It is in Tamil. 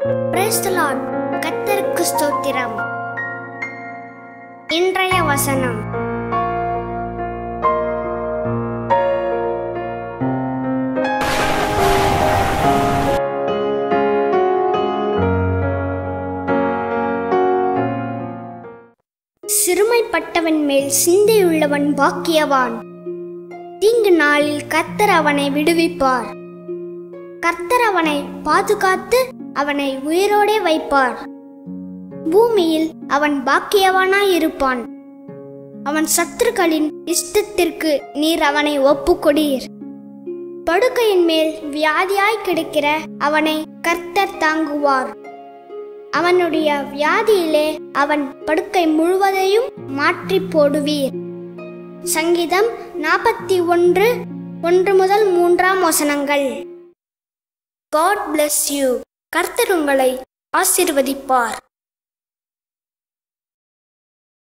Praise the Lord. கர்த்தருக்கு ஸ்தோத்திரம் இன்றைய வசனம் சிறுமைப்பட்டவன் மேல் சிந்தையுள்ளவன் பாக்கியவான் தீங்கு நாளில் கர்த்தர் அவனை விடுவிப்பார் கர்த்தர் அவனை பாதுகாத்து அவனை உயிரோடே வைப்பார் பூமியில் அவன் பாக்கியவானாய் இருப்பான் அவன் சத்துருக்களின் இஷ்டத்திற்கு நீர் அவனை ஒப்புக்கொடீர் படுக்கையின் மேல் வியாதியாய் கிடக்கிற அவனை கர்த்தர் தாங்குவார் அவனுடைய வியாதியிலே அவன் படுக்கை முழுவதையும் மாற்றி போடுவீர் சங்கீதம் நாற்பத்தி ஒன்று ஒன்று முதல் மூன்றாம் வசனங்கள் காட் bless யூ கர்த்தர் உங்களை ஆசீர்வதிப்பார்